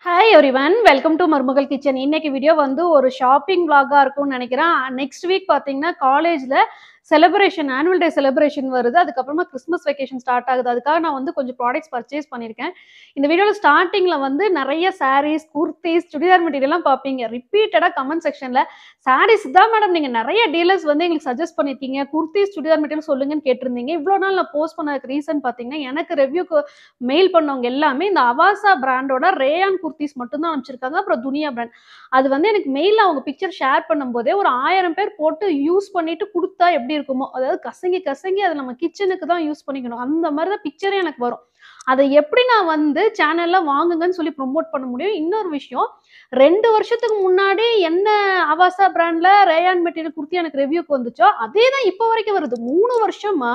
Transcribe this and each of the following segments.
hi everyone welcome to Marumagal kitchen இன்னைக்கு video வந்து ஒரு ஷாப்பிங் vlog-ஆ இருக்கும்னு நினைக்கிறேன் நெக்ஸ்ட் வீக் பார்த்தீங்கன்னா காலேஜில் செலிப்ரேஷன் ஆனுவல் டே செலிப்ரேஷன் வருது அதுக்கப்புறமா கிறிஸ்மஸ் வெக்கேஷன் ஸ்டார்ட் ஆகுது அதுக்காக நான் வந்து கொஞ்சம் ப்ராடக்ட்ஸ் பர்ச்சேஸ் பண்ணியிருக்கேன் இந்த வீடியோவில் ஸ்டார்டிங்கில் வந்து நிறைய சாரீஸ் குர்த்திஸ் சுடிதார் மெட்டீரியல்லாம் பார்ப்பீங்க ரிப்பீட்டடாக கமெண்ட் செக்ஷனில் சாரீஸ் தான் மேடம் நீங்கள் நிறைய டீலர்ஸ் வந்து எங்களுக்கு சஜஸ்ட் பண்ணியிருக்கீங்க குர்த்திஸ் சுடிதார் மெட்டீரியல் சொல்லுங்கன்னு கேட்டிருந்தீங்க இவ்வளோ நாள் நான் போஸ்ட் பண்ணதுக்கு ரீசன் பார்த்தீங்கன்னா எனக்கு ரெவ்யூக்கு மெயில் பண்ணவங்க எல்லாமே இந்த அவாசா பிராண்டோட ரேயான் குர்த்திஸ் மட்டும்தான் அனுப்பிச்சிருக்காங்க அப்புறம் துனியா பிராண்ட் அது வந்து எனக்கு மெயிலில் அவங்க பிக்சர் ஷேர் பண்ணும்போதே ஒரு ஆயிரம் பேர் போட்டு யூஸ் பண்ணிட்டு கொடுத்தா எப்படி இருக்குமோ அதாவது கசங்கி கசங்கி அதை நம்ம கிச்சனுக்கு தான் யூஸ் பண்ணிக்கணும் அந்த மாதிரி தான் பிக்சரே எனக்கு வரும் அதை எப்படி நான் வந்து சேனல்ல வாங்குங்கன்னு சொல்லி ப்ரொமோட் பண்ண முடியும் இன்னொரு விஷயம் ரெண்டு வருஷத்துக்கு முன்னாடி என்ன அவாசா பிராண்ட்ல ரேயான் மெட்டீரியல் குர்த்தி எனக்கு ரிவ்யூக்கு வந்துச்சோ அதே தான் இப்போ வரைக்கும் வருது மூணு வருஷமா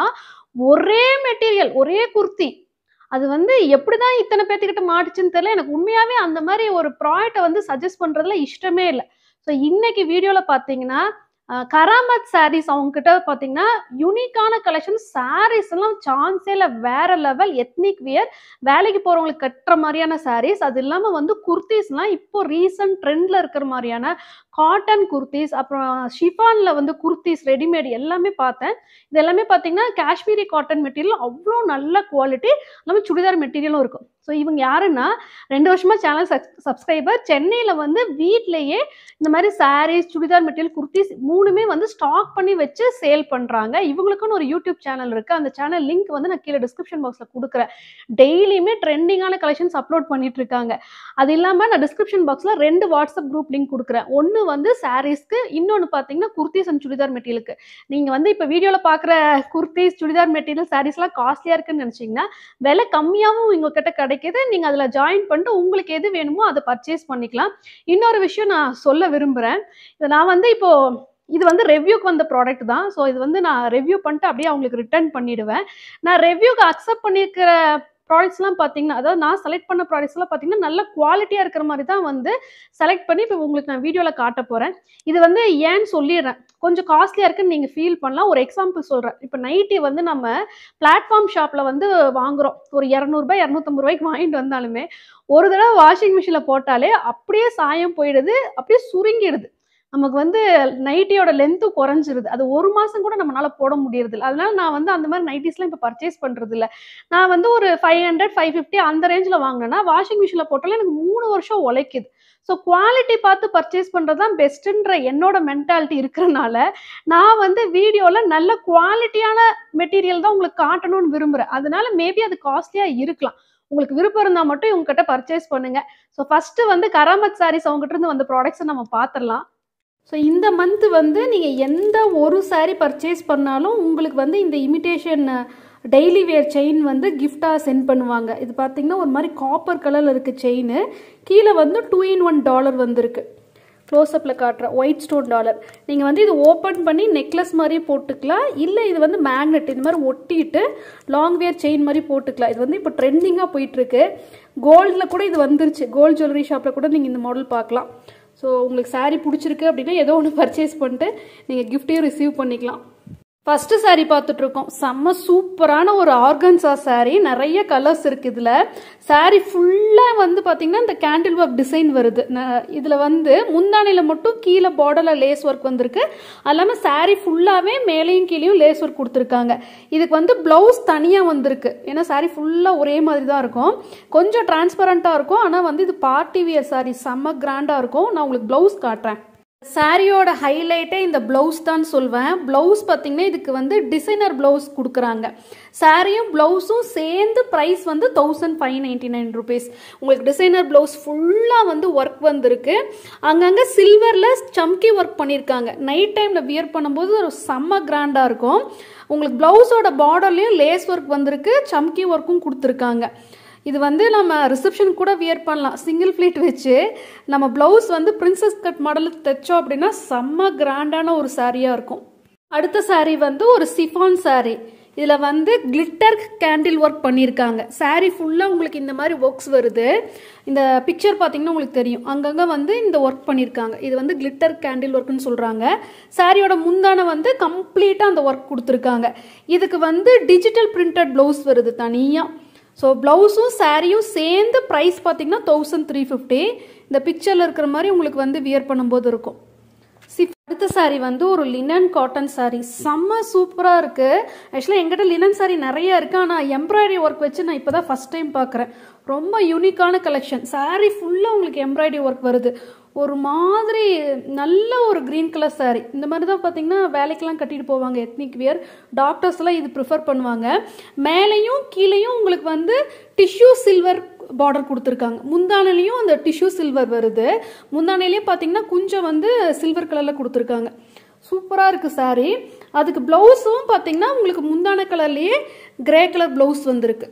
ஒரே மெட்டீரியல் ஒரே குர்த்தி அது வந்து எப்படிதான் இத்தனை பேர்த்துக்கிட்ட மாட்டுச்சுன்னு தெரியல எனக்கு உண்மையாவே அந்த மாதிரி ஒரு ப்ராடக்ட்டை வந்து சஜஸ்ட் பண்றதுல இஷ்டமே இல்லை ஸோ இன்னைக்கு வீடியோல பாத்தீங்கன்னா அஹ், கராமத் சாரீஸ் அவங்க கிட்ட பாத்தீங்கன்னா யூனிக்கான கலெக்ஷன் சாரீஸ் எல்லாம் சான்ஸே இல்லை வேற லெவல் எத்னிக் வியர் வேலைக்கு போறவங்களுக்கு கட்டுற மாதிரியான சாரீஸ் அது இல்லாம வந்து குர்த்திஸ்லாம் இப்போ ரீசன்ட் ட்ரெண்ட்ல இருக்கிற மாதிரியான காட்டன் குர்த்திஸ் அப்புறம் ஷிஃபான்ல வந்து குர்த்திஸ் ரெடிமேட் எல்லாமே பார்த்தேன் இது எல்லாமே பார்த்தீங்கன்னா காஷ்மீரி காட்டன் மெட்டீரியல் அவ்வளோ நல்ல குவாலிட்டி எல்லாமே சுடிதார் மெட்டீரியலும் இருக்கும் ஸோ இவங்க யாருன்னா ரெண்டு வருஷமா சேனல் சப்ஸ்கிரைபர் சென்னையில் வந்து வீட்லேயே இந்த மாதிரி சாரீஸ் சுடிதார் மெட்டீரியல் குர்த்திஸ் மூணுமே வந்து ஸ்டாக் பண்ணி வச்சு சேல் பண்ணுறாங்க இவங்களுக்குன்னு ஒரு யூடியூப் சேனல் இருக்குது அந்த சேனல் லிங்க் வந்து நான் கீழே டிஸ்கிரிப்ஷன் பாக்ஸில் கொடுக்குறேன் டெய்லியுமே ட்ரெண்டிங்கான கலெக்ஷன்ஸ் அப்லோட் பண்ணிட்டு இருக்காங்க அது இல்லாமல் நான் டிஸ்கிரிப்ஷன் பாக்ஸில் ரெண்டு வாட்ஸ்அப் குரூப் லிங்க் கொடுக்குறேன் ஒன்று வந்து சாரீஸ்க்கு இன்னொன்று பார்த்தீங்கன்னா குர்த்திஸ் அண்ட் சுடிதார் மெட்டீரியலுக்கு நீங்கள் வந்து இப்போ வீடியோவில் பார்க்குற குர்த்திஸ் சுடிதார் மெட்டீரியல் சாரீஸ்லாம் காஸ்ட்லியாக இருக்குன்னு நினச்சிங்கன்னா விலை கம்மியாகவும் உங்ககிட்ட கிடைக்கிது நீங்கள் அதில் ஜாயின் பண்ணிட்டு உங்களுக்கு எது வேணுமோ அதை பர்ச்சேஸ் பண்ணிக்கலாம் இன்னொரு விஷயம் நான் சொல்ல விரும்புகிறேன் இதை நான் வந்து இப்போ இது வந்து ரெவ்யூக்கு வந்த ப்ராடக்ட் தான் ஸோ இது வந்து நான் ரெவ்யூ பண்ணிட்டு அப்படியே அவங்களுக்கு ரிட்டர்ன் பண்ணிடுவேன் நான் ரெவ்யூக்கு அக்செப்ட் பண்ணியிருக்கிற ப்ராடக்ட்ஸ்லாம் பார்த்தீங்கன்னா அதாவது நான் செலக்ட் பண்ண ப்ராடக்ட்ஸ்லாம் பார்த்தீங்கன்னா நல்ல குவாலிட்டியாக இருக்கிற மாதிரி தான் வந்து செலக்ட் பண்ணி இப்போ உங்களுக்கு நான் வீடியோவில் காட்ட போகிறேன் இது வந்து ஏன்னு சொல்லிடுறேன் கொஞ்சம் காஸ்ட்லியாக இருக்குன்னு நீங்கள் ஃபீல் பண்ணலாம் ஒரு எக்ஸாம்பிள் சொல்கிறேன் இப்போ நைட்டி வந்து நம்ம பிளாட்ஃபார்ம் ஷாப்பில் வந்து வாங்குறோம் ஒரு இரநூறுபா இரநூத்தம்பது ரூபாய்க்கு வாங்கிட்டு வந்தாலுமே ஒரு தடவை வாஷிங் மிஷினில் போட்டாலே அப்படியே சாயம் போயிடுது அப்படியே சுருங்கிடுது நமக்கு வந்து நைட்டியோட லென்த்து குறைஞ்சிருது அது ஒரு மாதம் கூட நம்மளால போட முடியறது இல்லை அதனால நான் வந்து அந்த மாதிரி நைட்டிஸ்லாம் இப்போ பர்ச்சேஸ் பண்ணுறது இல்லை நான் வந்து ஒரு ஃபைவ் ஹண்ட்ரட் ஃபைவ் ஃபிஃப்டி அந்த ரேஞ்சில் வாங்கினேன்னா வாஷிங் மிஷினில் போட்டாலே எனக்கு மூணு வருஷம் உழைக்குது ஸோ குவாலிட்டி பார்த்து பர்ச்சேஸ் பண்ணுறது தான் பெஸ்ட்டுன்ற என்னோட மென்டாலிட்டி இருக்கிறனால நான் வந்து வீடியோவில் நல்ல குவாலிட்டியான மெட்டீரியல் தான் உங்களுக்கு காட்டணும்னு விரும்புகிறேன் அதனால மேபி அது காஸ்ட்லியாக இருக்கலாம் உங்களுக்கு விருப்பம் இருந்தால் மட்டும் இவங்ககிட்ட பர்ச்சேஸ் பண்ணுங்க ஸோ ஃபஸ்ட்டு வந்து கராமத் சாரீஸ் அவங்ககிட்ட இருந்து வந்த ப்ராடக்ட்ஸை நம்ம பார்த்துடலாம் ஸோ இந்த மந்த் வந்து நீங்கள் எந்த ஒரு saree பர்ச்சேஸ் பண்ணாலும் உங்களுக்கு வந்து இந்த இமிட்டேஷன் டெய்லி வேர் செயின் வந்து கிஃப்டாக சென்ட் பண்ணுவாங்க இது பார்த்தீங்கன்னா ஒரு மாதிரி காப்பர் கலரில் இருக்குது செயின் கீழே வந்து டூ இன் ஒன் டாலர் வந்திருக்கு க்ளோஸ்அப்பில் காட்டுறேன் ஒயிட் ஸ்டோன் டாலர் நீங்கள் வந்து இது ஓப்பன் பண்ணி நெக்லஸ் மாதிரியே போட்டுக்கலாம் இல்லை இது வந்து மேக்னெட் இந்த மாதிரி ஒட்டிட்டு லாங் வேர் செயின் மாதிரி போட்டுக்கலாம் இது வந்து இப்போ ட்ரெண்டிங்காக போயிட்டுருக்கு கோல்டில் கூட இது வந்துருச்சு கோல்டு ஜுவல்லரி ஷாப்பில் கூட நீங்கள் இந்த மாடல் பார்க்கலாம் ஸோ உங்களுக்கு saree பிடிச்சிருக்கு அப்படின்னா ஏதோ ஒன்று பர்ச்சேஸ் பண்ணிட்டு நீங்கள் கிஃப்டையும் ரிசீவ் பண்ணிக்கலாம் ஃபர்ஸ்ட் saree பார்த்துட்டு இருக்கோம் செம்ம சூப்பரான ஒரு ஆர்கன்சா saree நிறைய கலர்ஸ் இருக்கு இதுல saree ஃபுல்லா வந்து பாத்தீங்கன்னா இந்த கேண்டில் ஒர்க் டிசைன் வருது ந- இதுல வந்து முந்தானையில மட்டும் கீழே பார்டர்ல லேஸ் ஒர்க் வந்திருக்கு அது இல்லாம saree ஃபுல்லாவே மேலேயும் கீழேயும் லேஸ் ஒர்க் கொடுத்துருக்காங்க இதுக்கு வந்து பிளவுஸ் தனியா வந்திருக்கு ஏன்னா saree ஃபுல்லா ஒரே மாதிரி தான் இருக்கும் கொஞ்சம் டிரான்ஸ்பரண்டா இருக்கும் ஆனா வந்து இது பார்ட்டி வியர் saree செம்ம கிராண்டா இருக்கும் நான் உங்களுக்கு பிளவுஸ் காட்டுறேன் சாரியோட ஹைலைட்டே இந்த ப்ளவுஸ் தான் சொல்வேன் ப்ளவுஸ் பார்த்தீங்கன்னா இதுக்கு வந்து டிசைனர் ப்ளவுஸ் கொடுக்குறாங்க சாரியும் ப்ளவுஸும் சேர்ந்து ப்ரைஸ் வந்து thousand five ninety nine rupees உங்களுக்கு டிசைனர் ப்ளவுஸ் ஃபுல்லாக வந்து ஒர்க் வந்திருக்கு அங்கங்கே சில்வரில் சம்கி ஒர்க் பண்ணியிருக்காங்க நைட் டைமில் வியர் பண்ணும்போது ஒரு செம்ம கிராண்டாக இருக்கும் உங்களுக்கு ப்ளவுஸோட பார்டர்லேயும் லேஸ் ஒர்க் வந்திருக்கு சம்கி ஒர்க்கும் கொடுத்துருக்காங்க இது வந்து நம்ம ரிசப்ஷன் கூட வியர் பண்ணலாம் சிங்கிள் ஃப்ளீட் வச்சு நம்ம ப்ளவுஸ் வந்து பிரின்சஸ் கட் மாடலில் தைச்சோம் அப்படின்னா செம்ம கிராண்டான ஒரு சாரியாக இருக்கும் அடுத்த saree வந்து ஒரு சிஃபான் saree இதில் வந்து கிளிட்டர் கேண்டில் ஒர்க் பண்ணியிருக்காங்க saree ஃபுல்லாக உங்களுக்கு இந்த மாதிரி ஒர்க்ஸ் வருது இந்த பிக்சர் பார்த்தீங்கன்னா உங்களுக்கு தெரியும் அங்கங்கே வந்து இந்த ஒர்க் பண்ணியிருக்காங்க இது வந்து கிளிட்டர் கேண்டில் ஒர்க்னு சொல்கிறாங்க சாரியோட முந்தான வந்து கம்ப்ளீட்டாக அந்த ஒர்க் கொடுத்துருக்காங்க இதுக்கு வந்து டிஜிட்டல் பிரிண்டட் ப்ளவுஸ் வருது தனியாக ஸோ ப்ளவுஸும் சாரியும் சேர்ந்து ப்ரைஸ் பார்த்தீங்கன்னா தௌசண்ட் த்ரீ ஃபிஃப்டி இந்த பிக்சரில் இருக்கிற மாதிரி உங்களுக்கு வந்து வியர் பண்ணும்போது இருக்கும் சிப் அடுத்த சாரி வந்து ஒரு லினன் காட்டன் சாரி செம்ம சூப்பராக இருக்குது ஆக்சுவலாக எங்கிட்ட லினன் சாரி நிறைய இருக்குது ஆனால் எம்ப்ராய்டரி ஒர்க் வச்சு நான் இப்போ தான் ஃபஸ்ட் டைம் பார்க்குறேன் ரொம்ப யூனிக்கான கலெக்ஷன் சாரி ஃபுல்லாக உங்களுக்கு எம்ப்ராய்டரி ஒர்க் வருது ஒரு மாதிரி நல்ல ஒரு க்ரீன் கலர் சாரி இந்த மாதிரி தான் பார்த்தீங்கன்னா வேலைக்கெல்லாம் கட்டிட்டு போவாங்க எத்னிக் வியர் டாக்டர்ஸ்லாம் இது ப்ரிஃபர் பண்ணுவாங்க மேலேயும் கீழேயும் உங்களுக்கு வந்து டிஷ்யூ சில்வர் பார்டர் கொடுத்துருக்காங்க முந்தானையிலையும் அந்த டிஷ்யூ சில்வர் வருது முந்தானையிலையும் பார்த்தீங்கன்னா கொஞ்சம் வந்து சில்வர் கலரில் கொடுத்துருக்காங்க சூப்பராக இருக்குது சாரி அதுக்கு ப்ளவுஸும் பார்த்தீங்கன்னா உங்களுக்கு முந்தான கலர்லேயே கிரே கலர் ப்ளவுஸ் வந்திருக்கு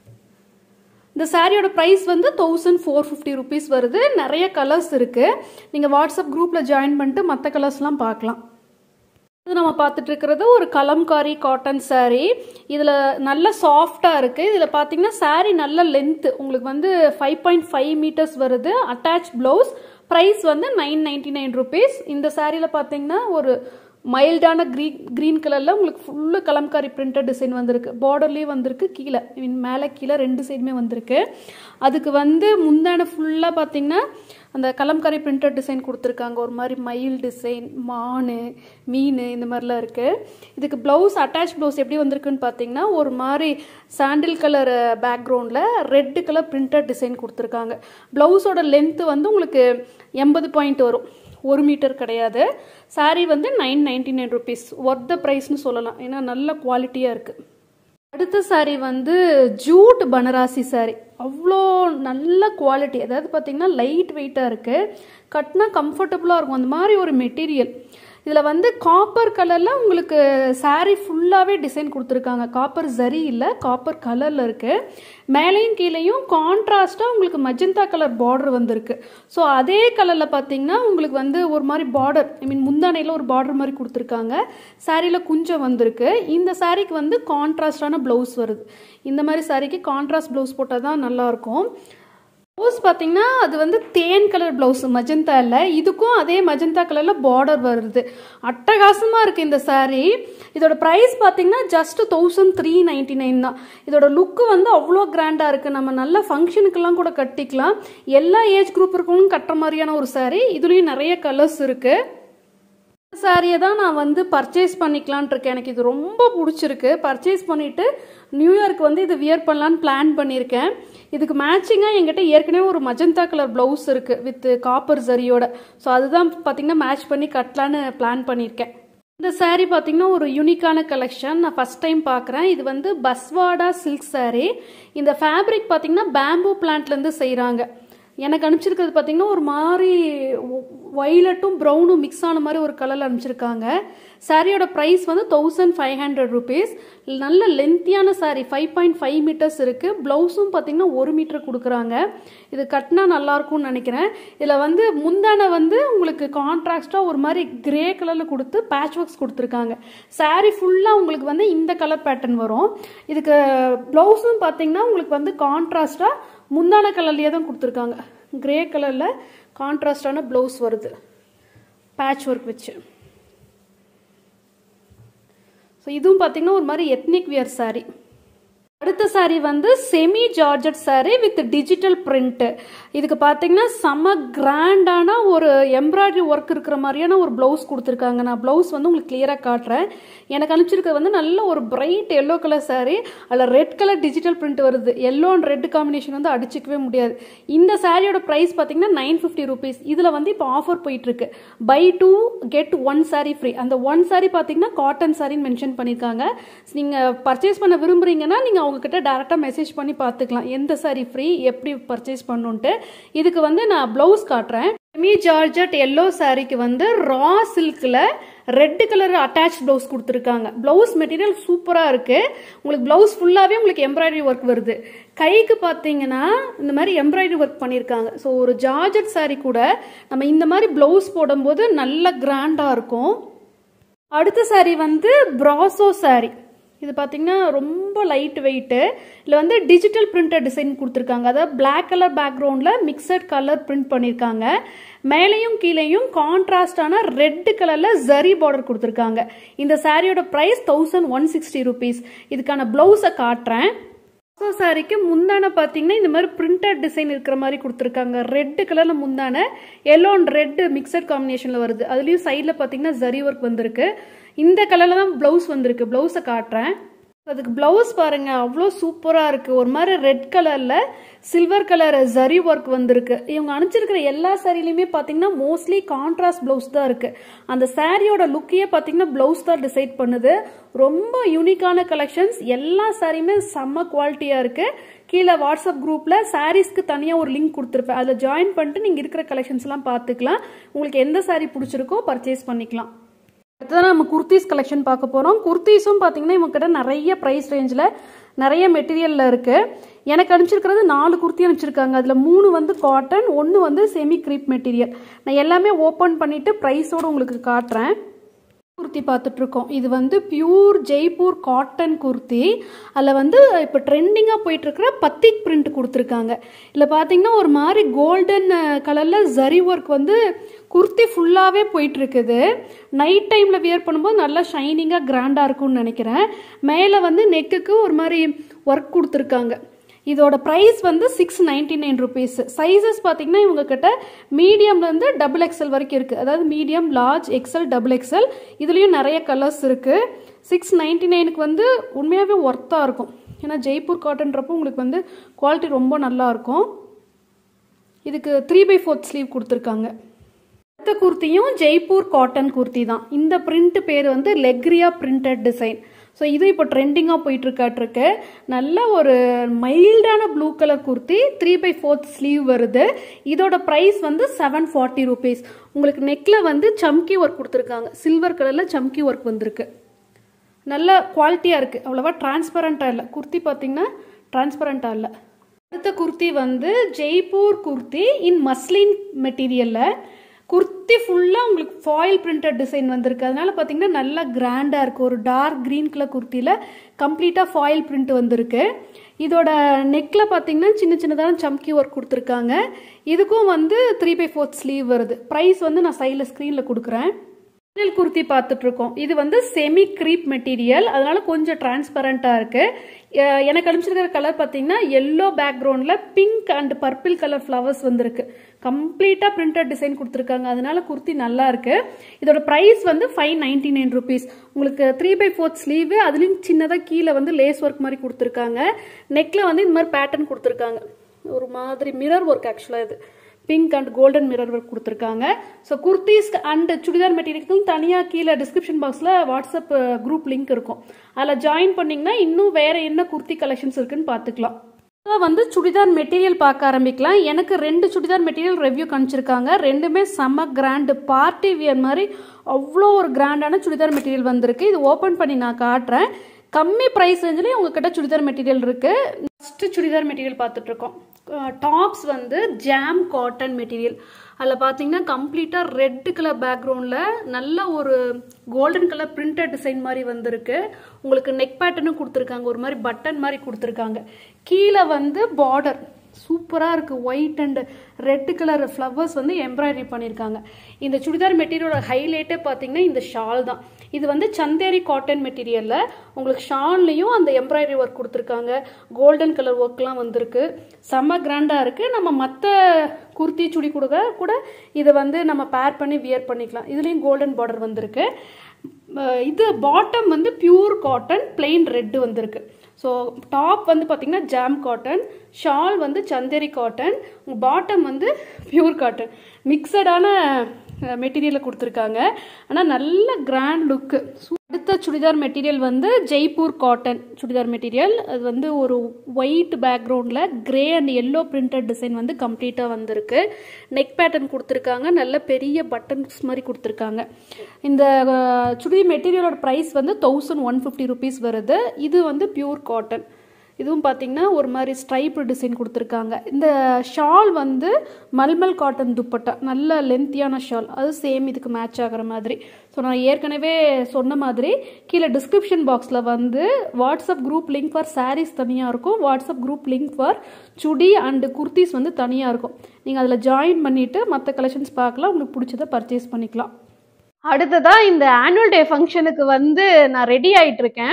இந்த சாரியோட ப்ரைஸ் வந்து தௌசண்ட் ஃபோர் ஃபிஃப்டி ருபீஸ் வருது நிறைய கலர்ஸ் இருக்குது நீங்கள் வாட்ஸ்அப் குரூப்பில் ஜாயின் பண்ணிட்டு மற்ற கலர்ஸ்லாம் பார்க்கலாம் இது நம்ம பார்த்துட்டு இருக்கிறது ஒரு கலம்காரி காட்டன் சாரீ இதில் நல்ல சாஃப்டாக இருக்குது இதில் பார்த்தீங்கன்னா சாரீ நல்ல லென்த்து உங்களுக்கு வந்து ஃபைவ் பாயிண்ட் ஃபைவ் மீட்டர்ஸ் வருது அட்டாச் ப்ளவுஸ் ப்ரைஸ் வந்து நைன் நைன்டி நைன் ருபீஸ் இந்த சாரியில் பார்த்தீங்கன்னா ஒரு மைல்டான க்ரீன் க்ரீன் கலரில் உங்களுக்கு ஃபுல்லு கலம்காரி பிரிண்டட் டிசைன் வந்திருக்கு பார்டர்லேயும் வந்திருக்கு கீழே ஐ மீன் மேலே கீழே ரெண்டு சைடுமே வந்திருக்கு அதுக்கு வந்து முந்தான ஃபுல்லாக பார்த்தீங்கன்னா அந்த கலம்காரி பிரிண்டட் டிசைன் கொடுத்துருக்காங்க ஒரு மாதிரி மயில் டிசைன் மான் மீன் இந்த மாதிரிலாம் இருக்குது இதுக்கு ப்ளவுஸ் அட்டாச் ப்ளவுஸ் எப்படி வந்திருக்குன்னு பார்த்தீங்கன்னா ஒரு மாதிரி சாண்டில் கலர் பேக்ரவுண்டில் ரெட்டு கலர் பிரிண்டட் டிசைன் கொடுத்துருக்காங்க ப்ளவுஸோட லென்த்து வந்து உங்களுக்கு எண்பது பாயிண்ட் வரும் ஒரு மீட்டர் கிடையாது சாரீ வந்து nine ninety nine rupees worth the ப்ரைஸ்னு சொல்லலாம் ஏன்னா நல்ல குவாலிட்டியாக இருக்குது அடுத்த சாரீ வந்து ஜூட் பனராசி சாரீ அவ்வளோ நல்ல குவாலிட்டி அதாவது பார்த்தீங்கன்னா லைட் வெயிட்டாக இருக்குது கட்டினா கம்ஃபர்டபுளாக இருக்கும் அந்த மாதிரி ஒரு மெட்டீரியல் இதில் வந்து காப்பர் கலரில் உங்களுக்கு சாரீ ஃபுல்லாகவே டிசைன் கொடுத்துருக்காங்க காப்பர் ஜரி இல்லை காப்பர் கலரில் இருக்குது மேலேயும் கீழேயும் கான்ட்ராஸ்ட்டாக உங்களுக்கு மஜந்தா கலர் பார்டர் வந்திருக்கு ஸோ அதே கலரில் பார்த்தீங்கன்னா உங்களுக்கு வந்து ஒரு மாதிரி பார்டர் ஐ மீன் முந்தானையில் ஒரு பார்டர் மாதிரி கொடுத்துருக்காங்க சாரியில் குஞ்சம் வந்திருக்கு இந்த சாரீக்கு வந்து கான்ட்ராஸ்டான ப்ளவுஸ் வருது இந்த மாதிரி சாரீக்கு கான்ட்ராஸ்ட் ப்ளவுஸ் போட்டால் தான் நல்லாயிருக்கும் ப்ளவுஸ் பார்த்தீங்கன்னா அது வந்து தேன் கலர் ப்ளவுஸ் மஜந்தா இல்லை இதுக்கும் அதே மஜந்தா கலரில் பார்டர் வருது அட்டகாசமாக இருக்குது இந்த சாரீ இதோட ப்ரைஸ் பார்த்தீங்கன்னா just thousand three ninety nine தான் இதோட லுக்கு வந்து அவ்வளோ கிராண்டாக இருக்குது நம்ம நல்ல ஃபங்க்ஷனுக்கெல்லாம் கூட கட்டிக்கலாம் எல்லா ஏஜ் குரூப் இருக்கவங்களும் கட்டுற மாதிரியான ஒரு சாரீ இதுலேயும் நிறைய கலர்ஸ் இருக்குது சாரியை தான் நான் வந்து பர்ச்சேஸ் பண்ணிக்கலான் இருக்கேன் எனக்கு இது ரொம்ப பிடிச்சிருக்கு பர்ச்சேஸ் பண்ணிவிட்டு நியூ இயர்க்கு வந்து இது வியர் பண்ணலான்னு பிளான் பண்ணியிருக்கேன் இதுக்கு மேட்சிங்காக என்கிட்ட ஏற்கனவே ஒரு மஜந்தா கலர் ப்ளவுஸ் இருக்குது வித் காப்பர் ஜரியோட ஸோ அதுதான் பார்த்தீங்கன்னா மேட்ச் பண்ணி கட்டலான்னு பிளான் பண்ணியிருக்கேன் இந்த சாரீ பார்த்தீங்கன்னா ஒரு யூனிக்கான கலெக்ஷன் நான் ஃபஸ்ட் டைம் பார்க்குறேன் இது வந்து பஸ்வாடா சில்க் சாரீ இந்த ஃபேப்ரிக் பார்த்தீங்கன்னா பேம்பூ பிளான்ட்லேருந்து செய்கிறாங்க எனக்கு அனுப்பிச்சிருக்கிறது பார்த்தீங்கன்னா ஒரு மாதிரி ஒய்லட்டும் ப்ரௌனும் மிக்ஸ் ஆன மாதிரி ஒரு கலரில் அனுப்பிச்சிருக்காங்க சாரியோட ப்ரைஸ் வந்து தௌசண்ட் ஃபைவ் ஹண்ட்ரட் ருபீஸ் நல்ல லென்த்தியான saree five point five metres இருக்குது ப்ளவுஸும் பார்த்தீங்கன்னா ஒரு மீட்டர் கொடுக்குறாங்க இது கட்டினா நல்லாயிருக்கும்னு நினைக்கிறேன் இதில் வந்து முந்தான வந்து உங்களுக்கு கான்ட்ராக்டாக ஒரு மாதிரி கிரே கலரில் கொடுத்து பேட்ச் ஒர்க்ஸ் கொடுத்துருக்காங்க சாரீ ஃபுல்லாக உங்களுக்கு வந்து இந்த கலர் பேட்டர்ன் வரும் இதுக்கு ப்ளவுஸும் பார்த்தீங்கன்னா உங்களுக்கு வந்து கான்ட்ராஸ்டாக முந்தான கலர்லேயே தான் கொடுத்துருக்காங்க கிரே கலரில் கான்ட்ராஸ்டான ப்ளவுஸ் வருது பேட்ச் ஒர்க் வச்சு ஸோ இதுவும் பார்த்தீங்கன்னா ஒரு மாதிரி எத்னிக் வியர் சாரீ அடுத்த சாரீ வந்து semi georgette saree with digital print இதுக்கு பார்த்தீங்கன்னா செம்ம கிராண்டான ஒரு எம்ப்ராய்டரி ஒர்க் இருக்கிற மாதிரியான ஒரு ப்ளவுஸ் கொடுத்துருக்காங்க நான் ப்ளவுஸ் வந்து உங்களுக்கு கிளியராக காட்டுறேன் எனக்கு அனுப்பிச்சிருக்கிறது வந்து நல்ல ஒரு பிரைட் எல்லோ கலர் சாரீ அதில் ரெட் கலர் டிஜிட்டல் பிரிண்ட் வருது எல்லோ அண்ட் ரெட் காம்பினேஷன் வந்து அடிச்சிக்கவே முடியாது இந்த சாரியோட ப்ரைஸ் பார்த்தீங்கன்னா நைன் ஃபிஃப்டி ருபீஸ் இதில் வந்து இப்போ ஆஃபர் போயிட்டு இருக்கு buy two get one saree free அந்த ஒன் சாரீ பார்த்தீங்கன்னா காட்டன் சாரின்னு மென்ஷன் பண்ணியிருக்காங்க நீங்கள் பர்ச்சேஸ் பண்ண விரும்புறீங்கன்னா நீங்கள் அவங்கக்கிட்ட டேரெக்டாக மெசேஜ் பண்ணி பார்த்துக்கலாம் எந்த சாரீ ஃப்ரீ எப்படி பர்ச்சேஸ் பண்ணுன்ட்டு இதுக்கு வந்து நான் ப்ளவுஸ் காட்டுறேன் செமி ஜார்ஜட் எல்லோ சாரீக்கு வந்து ரா சில்கில் ரெட் கலர் அட்டாச் ப்ளவுஸ் கொடுத்துருக்காங்க ப்ளவுஸ் மெட்டீரியல் சூப்பராக இருக்குது உங்களுக்கு ப்ளவுஸ் ஃபுல்லாகவே உங்களுக்கு எம்ப்ராய்டரி ஒர்க் வருது கைக்கு பார்த்தீங்கன்னா இந்த மாதிரி எம்ப்ராய்டரி ஒர்க் பண்ணியிருக்காங்க ஸோ ஒரு ஜார்ஜட் சாரீ கூட நம்ம இந்த மாதிரி ப்ளவுஸ் போடும்போது நல்ல கிராண்டாக இருக்கும் அடுத்த சாரீ வந்து ப்ராசோ சாரீ இது பார்த்தீங்கன்னா ரொம்ப லைட் வெயிட்டு இதில் வந்து டிஜிட்டல் பிரிண்டட் டிசைன் கொடுத்துருக்காங்க அதாவது பிளாக் கலர் பேக்ரவுண்டில் மிக்சட் கலர் பிரிண்ட் பண்ணியிருக்காங்க மேலேயும் கீழேயும் கான்ட்ராஸ்டான ரெட் கலரில் ஜரி பார்டர் கொடுத்துருக்காங்க இந்த சாரியோட price thousand one sixty rupees இதுக்கான ப்ளவுஸை காட்டுறேன் ஸோ சாரிக்கு முந்தானை பார்த்தீங்கன்னா இந்த மாதிரி பிரிண்டட் டிசைன் இருக்கிற மாதிரி கொடுத்துருக்காங்க ரெட்டு கலரில் முந்தானை எல்லோ அண்ட் ரெட் மிக்சட் காம்பினேஷனில் வருது அதுலேயும் சைடில் பார்த்தீங்கன்னா ஜரி ஒர்க் வந்திருக்கு இந்த கலரில் தான் ப்ளவுஸ் வந்திருக்கு ப்ளவுஸை காட்டுறேன் அதுக்கு ப்ளவுஸ் பாருங்க அவ்வளோ சூப்பராக இருக்குது ஒரு மாதிரி ரெட் கலரில் சில்வர் கலர் ஜரி ஒர்க் வந்திருக்கு இவங்க அனுப்பிச்சிருக்கிற எல்லா சாரிலையுமே பார்த்தீங்கன்னா மோஸ்ட்லி கான்ட்ராஸ்ட் ப்ளவுஸ் தான் இருக்குது அந்த சாரியோட லுக்கையே பார்த்தீங்கன்னா ப்ளவுஸ் தான் டிசைட் பண்ணுது ரொம்ப யூனிக்கான கலெக்ஷன்ஸ் எல்லா சாரியுமே செம்ம குவாலிட்டியாக இருக்குது கீழே வாட்ஸ்அப் குரூப்பில் சாரீஸ்க்கு தனியாக ஒரு லிங்க் கொடுத்துருப்பேன் அதில் ஜாயின் பண்ணிட்டு நீங்கள் இருக்கிற கலெக்ஷன்ஸ்லாம் பார்த்துக்கலாம் உங்களுக்கு எந்த சாரீ பிடிச்சிருக்கோ பர்ச்சேஸ் பண்ணிக்கலாம் அடுத்ததான் நம்ம குர்த்திஸ் கலெக்ஷன் பார்க்க போகிறோம் குர்த்திஸும் பார்த்தீங்கன்னா இவங்ககிட்ட நிறைய ப்ரைஸ் ரேஞ்சில் நிறைய மெட்டீரியலில் இருக்குது எனக்கு அனுப்பிச்சிருக்கிறது நாலு குர்த்தி அனுப்பிச்சிருக்காங்க அதில் மூணு வந்து காட்டன் ஒன்று வந்து செமி க்ரீப் மெட்டீரியல் நான் எல்லாமே ஓப்பன் பண்ணிவிட்டு ப்ரைஸோடு உங்களுக்கு காட்டுறேன் குர்த்தி பார்த்துட்ருக்கோம் இது வந்து பியூர் ஜெய்ப்பூர் காட்டன் குர்த்தி அதில் வந்து இப்போ ட்ரெண்டிங்காக போயிட்டுருக்கிற பத்திக் பிரிண்ட் கொடுத்துருக்காங்க இதில் பார்த்தீங்கன்னா ஒரு மாதிரி கோல்டன் கலரில் ஜரி ஒர்க் வந்து குர்த்தி ஃபுல்லாகவே போயிட்டுருக்குது நைட் டைமில் வியர் பண்ணும்போது நல்லா ஷைனிங்காக கிராண்டாக இருக்கும்னு நினைக்கிறேன் மேலே வந்து நெக்குக்கு ஒரு மாதிரி ஒர்க் கொடுத்துருக்காங்க இதோட ப்ரைஸ் வந்து six ninety nine rupees sizes பார்த்தீங்கன்னா இவங்க கிட்ட மீடியம்லேருந்து டபுள் எக்ஸல் வரைக்கும் இருக்குது அதாவது medium large XL double XL இதுலேயும் நிறைய கலர்ஸ் இருக்குது சிக்ஸ் நைன்டி நைனுக்கு வந்து உண்மையாகவே ஒர்த்தாக இருக்கும் ஏன்னா ஜெய்ப்பூர் காட்டன்றப்போ உங்களுக்கு வந்து குவாலிட்டி ரொம்ப நல்லா இருக்கும் இதுக்கு த்ரீ பை ஃபோர்த் ஸ்லீவ் கொடுத்துருக்காங்க அடுத்த குர்த்தியும் ஜெய்ப்பூர் காட்டன் குர்த்தி தான் இந்த பிரிண்ட் பேர் வந்து லெக்ரியா பிரிண்டட் டிசைன் ஸோ இது இப்போ ட்ரெண்டிங்காக போயிட்டுருக்காட்டிருக்கு நல்ல ஒரு மைல்டான blue colour kurti three by fourth sleeve வருது இதோட ப்ரைஸ் வந்து செவன் ஃபார்ட்டி ருபீஸ் உங்களுக்கு நெக்கில் வந்து சம்கி ஒர்க் கொடுத்துருக்காங்க சில்வர் கலரில் சம்கி ஒர்க் வந்திருக்கு நல்ல குவாலிட்டியாக இருக்குது அவ்வளோவா டிரான்ஸ்பரண்ட்டாக இல்லை குர்த்தி பார்த்தீங்கன்னா டிரான்ஸ்பரண்ட்டாக இல்லை அடுத்த குர்த்தி வந்து ஜெய்ப்பூர் குர்த்தி இன் மஸ்லின் மெட்டீரியலில் குர்த்தி ஃபுல்லாக உங்களுக்கு ஃபாயில் பிரிண்டட் டிசைன் வந்திருக்கு அதனால பார்த்தீங்கன்னா நல்லா கிராண்டாக இருக்குது ஒரு டார்க் க்ரீன் கலர் குர்த்தியில் கம்ப்ளீட்டாக ஃபாயில் பிரிண்ட் வந்திருக்கு இதோட நெக்கில் பார்த்தீங்கன்னா சின்ன சின்னதான சம்கி ஒர்க் கொடுத்துருக்காங்க இதுக்கும் வந்து த்ரீ பை ஃபோர்த் ஸ்லீவ் வருது ப்ரைஸ் வந்து நான் சைடில் ஸ்க்ரீனில் கொடுக்குறேன் ஒரிஜினல் குர்த்தி பார்த்துட்டு இருக்கோம் இது வந்து செமி க்ரீப் மெட்டீரியல் அதனால கொஞ்சம் டிரான்ஸ்பரண்ட்டாக இருக்கு அஹ் எனக்கு அனுப்பிச்சிருக்கிற கலர் பார்த்தீங்கன்னா எல்லோ பேக்ரவுண்டில் pink and purple colour flowers வந்திருக்கு கம்ப்ளீட்டாக பிரிண்டட் டிசைன் கொடுத்துருக்காங்க அதனால குர்த்தி நல்லா இருக்கு இதோட ப்ரைஸ் வந்து ஃபைவ் நைன்டி நைன் ருபீஸ் உங்களுக்கு த்ரீ பை ஃபோர்த் ஸ்லீவு அதுலேயும் சின்னதாக கீழே வந்து லேஸ் ஒர்க் மாதிரி கொடுத்துருக்காங்க நெக்கில் வந்து இந்த மாதிரி பேட்டர்ன் கொடுத்துருக்காங்க ஒரு மாதிரி மிரர் ஒர்க் ஆக்சுவலாக இது pink and golden mirror work கொடுத்துருக்காங்க ஸோ குர்த்திஸ் அண்ட் சுடிதார் மெட்டீரியலுக்கும் தனியாக கீழே டிஸ்கிரிப்ஷன் பாக்ஸில் வாட்ஸ்அப் குரூப் லிங்க் இருக்கும் அதில் ஜாயின் பண்ணிங்கன்னா இன்னும் வேறு என்ன குர்த்தி கலெக்ஷன்ஸ் இருக்குன்னு பார்த்துக்கலாம் அதான் வந்து சுடிதார் மெட்டீரியல் பார்க்க ஆரம்பிக்கலாம் எனக்கு ரெண்டு சுடிதார் மெட்டீரியல் ரெவ்யூ காமிச்சிருக்காங்க ரெண்டுமே செம்ம கிராண்டு பார்ட்டி வியர் மாதிரி அவ்வளோ ஒரு கிராண்டான சுடிதார் மெட்டீரியல் வந்திருக்கு இது ஓப்பன் பண்ணி நான் காட்டுறேன் கம்மி ப்ரைஸ் ரேஞ்சிலையும் உங்ககிட்ட சுடிதார் மெட்டீரியல் இருக்கு ஃபஸ்ட்டு சுடிதார் மெட்டீரியல் பார்த்துட்டு இருக்கோம் டாப்ஸ் வந்து ஜாம் காட்டன் மெட்டீரியல் அதில் பார்த்தீங்கன்னா கம்ப்ளீட்டாக ரெட் கலர் பேக்ரவுண்டில் நல்ல ஒரு கோல்டன் கலர் பிரிண்டட் டிசைன் மாதிரி வந்திருக்கு உங்களுக்கு நெக் பேட்டர்னும் கொடுத்துருக்காங்க ஒரு மாதிரி பட்டன் மாதிரி கொடுத்துருக்காங்க கீழே வந்து பார்டர் சூப்பராக இருக்குது white and red colour flowers வந்து எம்ப்ராய்டரி பண்ணியிருக்காங்க இந்த சுடிதார் மெட்டீரியலோட ஹைலைட்டே பார்த்தீங்கன்னா இந்த ஷால் தான் இது வந்து சந்தேரி காட்டன் மெட்டீரியலில் உங்களுக்கு ஷால்லையும் அந்த எம்ப்ராய்டரி ஒர்க் கொடுத்துருக்காங்க கோல்டன் கலர் ஒர்க்லாம் வந்திருக்கு செம்ம கிராண்டாக இருக்குது நம்ம மற்ற குர்த்தி சுடி கொடுக்க கூட இதை வந்து நம்ம பேர் பண்ணி வியர் பண்ணிக்கலாம் இதுலேயும் கோல்டன் பார்டர் வந்திருக்கு அஹ் இது பாட்டம் வந்து பியூர் காட்டன் பிளெயின் ரெட்டு வந்திருக்கு ஸோ டாப் வந்து பார்த்திங்கன்னா ஜாம் காட்டன் ஷால் வந்து சந்தேரி காட்டன் பாட்டம் வந்து பியூர் காட்டன் மிக்சடான மெட்டீரியலை கொடுத்துருக்காங்க ஆனால் நல்ல கிராண்ட் லுக்கு அடுத்த சுடிதார் மெட்டீரியல் வந்து ஜெய்ப்பூர் காட்டன் சுடிதார் மெட்டீரியல் அது வந்து ஒரு ஒயிட் பேக்ரவுண்டில் grey and yellow printed design வந்து கம்ப்ளீட்டாக வந்திருக்கு நெக் பேட்டர்ன் கொடுத்துருக்காங்க நல்ல பெரிய பட்டன்ஸ் மாதிரி கொடுத்துருக்காங்க இந்த அஹ், சுடி மெட்டீரியலோட ப்ரைஸ் வந்து தௌசண்ட் ஒன் ஃபிஃப்டி ருபீஸ் வருது இது வந்து பியூர் காட்டன் இதுவும் பார்த்தீங்கன்னா ஒரு மாதிரி ஸ்ட்ரைப் டிசைன் கொடுத்துருக்காங்க இந்த ஷால் வந்து மல்மல் காட்டன் துப்பட்டா நல்ல லென்த்தியான ஷால் அது சேம் இதுக்கு மேட்ச் ஆகிற மாதிரி ஸோ நான் ஏற்கனவே சொன்ன மாதிரி கீழே டிஸ்கிரிப்ஷன் பாக்ஸில் வந்து WhatsApp group link for sarees தனியாக இருக்கும் WhatsApp group link for chudi and kurtis வந்து தனியாக இருக்கும் நீங்கள் அதில் ஜாயின் பண்ணிவிட்டு மற்ற கலெக்ஷன்ஸ் பார்க்கலாம் உங்களுக்கு பிடிச்சதை பர்ச்சேஸ் பண்ணிக்கலாம் அடுத்ததா இந்த ஆனுவல் டே ஃபங்க்ஷனுக்கு வந்து நான் ரெடி ஆயிட்டு இருக்கேன்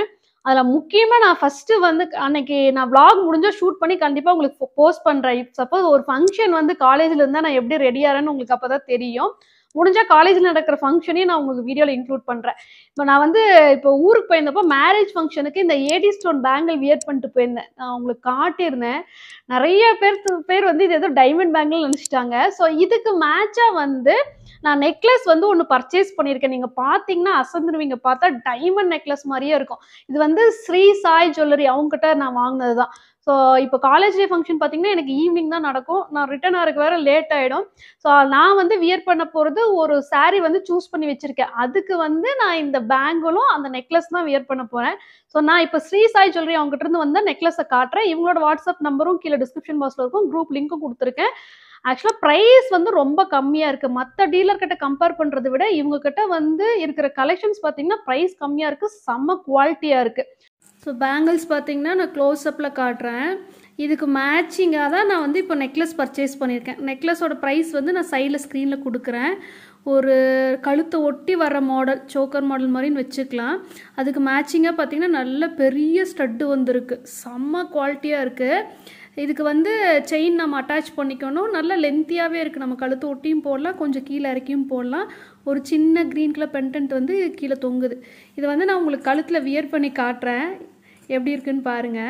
அதில் முக்கியமாக நான் ஃபஸ்ட்டு வந்து அன்னைக்கு நான் vlog முடிஞ்சா ஷூட் பண்ணி கண்டிப்பாக உங்களுக்கு போஸ்ட் பண்ணுறேன் சப்போஸ் ஒரு ஃபங்க்ஷன் வந்து காலேஜில் இருந்தால் நான் எப்படி ரெடி ஆகிறேன்னு உங்களுக்கு அப்போ தான் தெரியும் முடிஞ்சால் காலேஜில் நடக்கிற ஃபங்க்ஷனையும் நான் உங்களுக்கு வீடியோவில் இன்க்ளூட் பண்ணுறேன் இப்போ நான் வந்து இப்போ ஊருக்கு போயிருந்தப்போ மேரேஜ் ஃபங்க்ஷனுக்கு இந்த ஏடி ஸ்டோன் பேங்கிள் வியர் பண்ணிட்டு போயிருந்தேன் நான் உங்களுக்கு காட்டியிருந்தேன் நிறைய பேர் பேர் வந்து இது ஏதோ டைமண்ட் பேங்கிள் நினச்சிட்டாங்க ஸோ இதுக்கு மேட்சாக வந்து நான் நெக்லஸ் வந்து ஒன்று பர்ச்சேஸ் பண்ணியிருக்கேன் நீங்கள் பார்த்தீங்கன்னா அசந்துருவீங்க பார்த்தா டைமண்ட் நெக்லஸ் மாதிரியே இருக்கும் இது வந்து ஸ்ரீ சாய் ஜுவல்லரி அவங்ககிட்ட நான் வாங்கினது தான் ஸோ இப்போ காலேஜ் டே ஃபங்க்ஷன் பார்த்தீங்கன்னா எனக்கு ஈவினிங் தான் நடக்கும் நான் ரிட்டர்ன் ஆகிறதுக்கு வேறு லேட் ஆகிடும் ஸோ நான் வந்து வியர் பண்ண போகிறது ஒரு saree வந்து சூஸ் பண்ணி வச்சுருக்கேன் அதுக்கு வந்து நான் இந்த பேங்கிளும் அந்த நெக்லஸ் தான் வியர் பண்ண போகிறேன் ஸோ நான் இப்போ ஸ்ரீ சாய் ஜுவல்லரி அவங்ககிட்ட இருந்து வந்து நெக்லஸை காட்டுறேன் இவங்களோட வாட்ஸ்அப் நம்பரும் கீழே டிஸ்கிரிப்ஷன் பாக்ஸில் இருக்கும் குரூப் லிங்க்கும் கொடுத்துருக்கேன் ஆக்சுவலாக ப்ரைஸ் வந்து ரொம்ப கம்மியாக இருக்குது மற்ற டீலர் கிட்ட கம்பேர் பண்ணுறதை விட இவங்க கிட்ட வந்து இருக்கிற கலெக்ஷன்ஸ் பார்த்தீங்கன்னா ப்ரைஸ் கம்மியாக இருக்குது செம்ம குவாலிட்டியாக இருக்குது ஸோ பேங்கிள்ஸ் பார்த்தீங்கன்னா நான் க்ளோஸ்அப்பில் காட்டுறேன் இதுக்கு மேட்சிங்காக தான் நான் வந்து இப்போ நெக்லஸ் பர்ச்சேஸ் பண்ணியிருக்கேன் நெக்லஸோட ப்ரைஸ் வந்து நான் சைடில் ஸ்க்ரீனில் கொடுக்குறேன் ஒரு கழுத்தை ஒட்டி வர மாடல் சோக்கர் மாடல் மாதிரின்னு வச்சுக்கலாம் அதுக்கு மேட்சிங்காக பார்த்தீங்கன்னா நல்ல பெரிய ஸ்டட்டு வந்திருக்கு செம்ம குவாலிட்டியாக இருக்குது இதுக்கு வந்து செயின் நம்ம அட்டாச் பண்ணிக்கணும் நல்ல லென்த்தியாகவே இருக்குது நம்ம கழுத்து ஒட்டியும் போடலாம் கொஞ்சம் கீழே இறக்கியும் போடலாம் ஒரு சின்ன க்ரீன் கலர் பென்டென்ட் வந்து கீழே தொங்குது இது வந்து நான் உங்களுக்கு கழுத்தில் வியர் பண்ணி காட்டுறேன் எப்படி இருக்குன்னு பாருங்கள்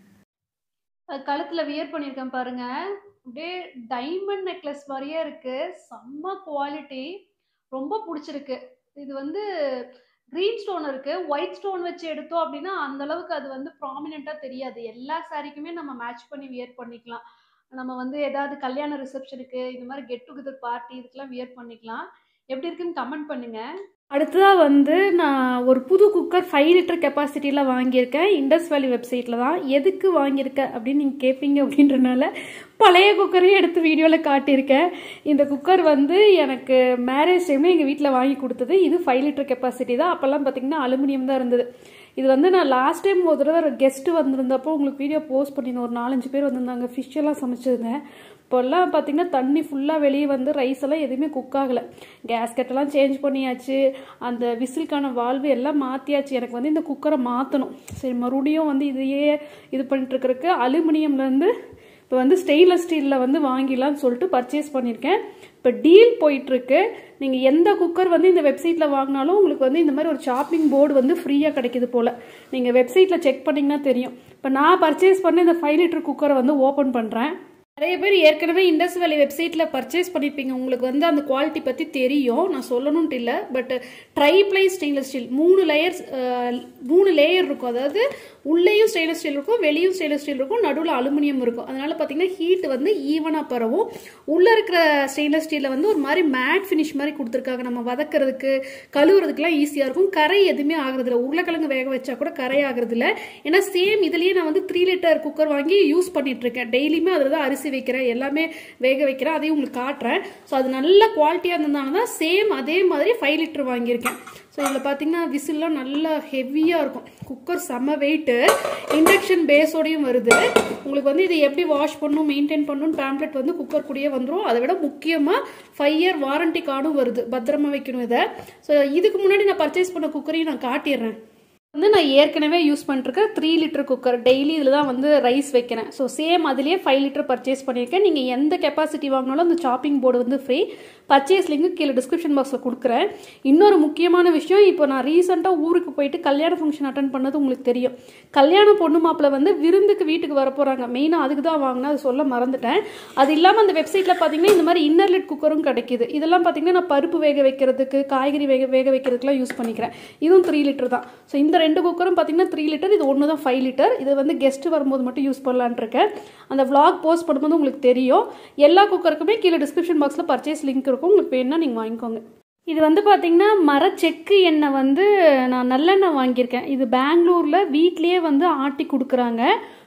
கழுத்தில் வியர் பண்ணியிருக்கேன் பாருங்க அப்படியே டைமண்ட் நெக்லஸ் மாதிரியே இருக்கு செம்ம குவாலிட்டி ரொம்ப பிடிச்சிருக்கு இது வந்து க்ரீன் ஸ்டோன் இருக்கு ஒயிட் ஸ்டோன் வச்சு எடுத்தோம் அப்படின்னா அந்த அளவுக்கு அது வந்து ப்ராமினெண்ட்டாக தெரியாது எல்லா சாரிக்குமே நம்ம மேட்ச் பண்ணி வியர் பண்ணிக்கலாம் நம்ம வந்து ஏதாவது கல்யாண ரிசப்ஷனுக்கு இந்த மாதிரி கெட் டுகெதர் பார்ட்டி இதுக்கெல்லாம் வியர் பண்ணிக்கலாம் எப்படி இருக்குன்னு கமெண்ட் பண்ணுங்க அடுத்ததாக வந்து நான் ஒரு புது குக்கர் ஃபைவ் லிட்டர் கெப்பாசிட்டியில் வாங்கியிருக்கேன் இண்டஸ் வேலி வெப்சைட்டில் தான் எதுக்கு வாங்கியிருக்கேன் அப்படின்னு நீங்கள் கேட்பீங்க அப்படின்றனால பழைய குக்கரையும் எடுத்து வீடியோவில் காட்டியிருக்கேன் இந்த குக்கர் வந்து எனக்கு மேரேஜ் டைமில் எங்கள் வீட்டில் வாங்கி கொடுத்தது இது ஃபைவ் லிட்டர் கெப்பாசிட்டி தான் அப்போல்லாம் பார்த்தீங்கன்னா அலுமினியம் தான் இருந்தது இது வந்து நான் லாஸ்ட் டைம் ஒரு தடவை கெஸ்ட்டு வந்திருந்தப்போ உங்களுக்கு வீடியோ போஸ்ட் பண்ணியிருந்தேன் ஒரு நாலஞ்சு பேர் வந்திருந்தாங்க ஃபிஷ் எல்லாம் சமைச்சிருந்தேன் இப்போல்லாம் பார்த்தீங்கன்னா தண்ணி ஃபுல்லாக வெளியே வந்து ரைஸ் எல்லாம் எதுவுமே குக் ஆகலை கேஸ்கெட்டெல்லாம் சேஞ்ச் பண்ணியாச்சு அந்த விசிலுக்கான வால்வு எல்லாம் மாற்றியாச்சு எனக்கு வந்து இந்த குக்கரை மாற்றணும் சரி மறுபடியும் வந்து இதையே இது பண்ணிட்டு இருக்கிறதுக்கு அலுமினியம்லேருந்து இப்போ வந்து ஸ்டெயின்லெஸ் ஸ்டீலில் வந்து வாங்கிடலாம்னு சொல்லிட்டு பர்ச்சேஸ் பண்ணியிருக்கேன் இப்போ டீல் போயிட்டுருக்கு நீங்கள் எந்த குக்கர் வந்து இந்த வெப்சைட்டில் வாங்கினாலும் உங்களுக்கு வந்து இந்த மாதிரி ஒரு ஷாப்பிங் போர்டு வந்து ஃப்ரீயாக கிடைக்குது போல் நீங்கள் வெப்சைட்டில் செக் பண்ணிங்கன்னா தெரியும் இப்போ நான் பர்ச்சேஸ் பண்ண இந்த ஃபைவ் லிட்டர் குக்கரை வந்து ஓப்பன் பண்ணுறேன் நிறைய பேர் ஏற்கனவே இண்டஸ் வேலி வெப்சைட்டில் பர்ச்சேஸ் பண்ணியிருப்பீங்க உங்களுக்கு வந்து அந்த குவாலிட்டி பற்றி தெரியும் நான் சொல்லணும்ட்டு இல்லை பட் ட்ரைப்ளை ஸ்டெயின்லெஸ் ஸ்டீல் மூணு லேயர்ஸ் மூணு லேயர் இருக்கும் அதாவது உள்ளேயும் ஸ்டெயின்லெஸ் ஸ்டீல் இருக்கும் வெளியும் ஸ்டெயின்லெஸ் ஸ்டீல் இருக்கும் நடுவில் அலுமினியம் இருக்கும் அதனால பார்த்தீங்கன்னா ஹீட் வந்து ஈவனாக பரவும் உள்ளே இருக்கிற ஸ்டெயின்லெஸ் ஸ்டீலில் வந்து ஒரு மாதிரி மேட் ஃபினிஷ் மாதிரி கொடுத்துருக்காங்க நம்ம வதக்கிறதுக்கு கழுவுறதுக்குலாம் ஈஸியாக இருக்கும் கரை எதுவுமே ஆகுறதில்ல உருளைக்கிழங்கு வேக வச்சா கூட கரை ஆகுறதில்ல ஏன்னா சேம் இதுலேயே நான் வந்து த்ரீ லிட்டர் குக்கர் வாங்கி யூஸ் பண்ணிட்டு இருக்கேன் டெய்லியுமே அதில் தான் அரிசி வைக்கிறேன் எல்லாமே வேக வைக்கிறேன் அதையும் உங்களுக்கு காட்டுறேன் ஸோ அது நல்ல குவாலிட்டியாக இருந்ததுனால தான் சேம் அதே மாதிரி ஃபைவ் லிட்டர் வாங்கியிருக்கேன் ஸோ இதில் பார்த்தீங்கன்னா விசில்லாம் நல்லா ஹெவியாக இருக்கும் குக்கர் செம்ம வெயிட்டு இண்டக்ஷன் பேஸோடையும் வருது உங்களுக்கு வந்து இதை எப்படி வாஷ் பண்ணணும் மெயின்டைன் பண்ணணும் பேம்ப்ளெட் வந்து குக்கர் கூடயே வந்துடும் அதை விட முக்கியமாக ஃபைவ் இயர் வாரண்டி கார்டும் வருது பத்திரமா வைக்கணும் இதை ஸோ இதுக்கு முன்னாடி நான் பர்ச்சேஸ் பண்ண குக்கரையும் நான் காட்டிடுறேன் வந்து நான் ஏற்கனவே யூஸ் பண்ணிருக்கேன் த்ரீ லிட்டர் குக்கர் டெய்லி இதில் தான் வந்து ரைஸ் வைக்கிறேன் ஸோ சேம் அதுலேயே ஃபைவ் லிட்டர் பர்ச்சேஸ் பண்ணியிருக்கேன் நீங்கள் எந்த கெப்பாசிட்டி வாங்கினாலும் அந்த சாப்பிங் போர்டு வந்து ஃப்ரீ பர்ச்சேஸ் லிங்க் கீழே டிஸ்கிரிப்ஷன் பாக்ஸில் கொடுக்குறேன் இன்னொரு முக்கியமான விஷயம் இப்போ நான் ரீசெண்டாக ஊருக்கு போயிட்டு கல்யாண ஃபங்க்ஷன் அட்டன் பண்ணது உங்களுக்கு தெரியும் கல்யாண பொண்ணு மாப்பிள்ள வந்து விருந்துக்கு வீட்டுக்கு வர போகிறாங்க மெயினாக அதுக்கு தான் வாங்கினேன் அது சொல்ல மறந்துட்டேன் அது இல்லாமல் அந்த வெப்சைட்டில் பார்த்தீங்கன்னா இந்த மாதிரி இன்னர்லெட் குக்கரும் கிடைக்குது இதெல்லாம் பார்த்தீங்கன்னா நான் பருப்பு வேக வைக்கிறதுக்கு காய்கறி வேக வேக வைக்கிறதுக்குலாம் யூஸ் பண்ணிக்கிறேன் இதுவும் த்ரீ லிட்டர் தான் ஸோ இந்த ரெண்டு குக்கரும் பார்த்தீங்கன்னா த்ரீ லிட்டர் இது ஒன்று தான் ஃபைவ் லிட்டர் இது வந்து கெஸ்ட் வரும்போது மட்டும் யூஸ் பண்ணலான் இருக்கேன் அந்த vlog போஸ்ட் பண்ணும்போது உங்களுக்கு தெரியும் எல்லா குக்கருக்குமே கீழே டிஸ்கிரிப்ஷன் பாக்ஸில் பர்ச்சேஸ் லிங்க் இருக்கும் உங்களுக்கு வேணும்னா நீங்கள் வாங்கிக்கோங்க இது வந்து பார்த்தீங்கன்னா மரச்செக்கு எண்ணெய் வந்து நான் நல்லெண்ணெய் வாங்கியிருக்கேன் இது பெங்களூரில் வீட்லேயே வந்து ஆட்டி கொடுக்குறாங்க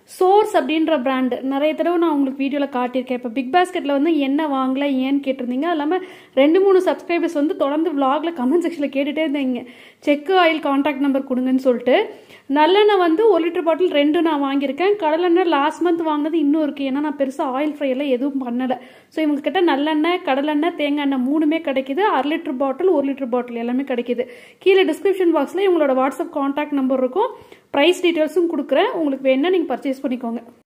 சோர்ஸ் அப்படின்ற பிராண்டு நிறைய தடவை நான் உங்களுக்கு வீடியோவில் காட்டியிருக்கேன் இப்போ பிக் பாஸ்கெட்டில் வந்து என்ன வாங்கல ஏன்னு கேட்டிருந்தீங்க அது இல்லாமல் ரெண்டு மூணு சப்ஸ்கிரைபர்ஸ் வந்து தொடர்ந்து vlogல கமெண்ட் செக்ஷனில் கேட்டுகிட்டே இருந்தீங்க செக்கு ஆயில் காண்டாக்ட் நம்பர் கொடுங்கன்னு சொல்லிட்டு நல்லெண்ணெய் வந்து ஒரு லிட்டர் பாட்டில் ரெண்டு நான் வாங்கியிருக்கேன் கடலெண்ணெய் லாஸ்ட் மந்த் வாங்கினது இன்னும் இருக்குது ஏன்னா நான் பெருசாக ஆயில் ஃப்ரை எல்லாம் எதுவும் பண்ணலை ஸோ இவங்க கிட்ட நல்லெண்ணெய் கடலெண்ணெய் தேங்காய் எண்ணெய் மூணுமே கிடைக்குது அரை லிட்டர் பாட்டில் ஒரு லிட்டர் பாட்டில் எல்லாமே கிடைக்குது கீழே டிஸ்கிரிப்ஷன் பாக்ஸில் இவங்களோட வாட்ஸ்அப் காண்டாக்ட் நம்பர் இருக்கும் ப்ரைஸ் டீட்டெயில்ஸும் கொடுக்குறேன் உங்களுக்கு வேணால் நீங்கள் பர்ச்சேஸ் பண்ணிக்கோங்க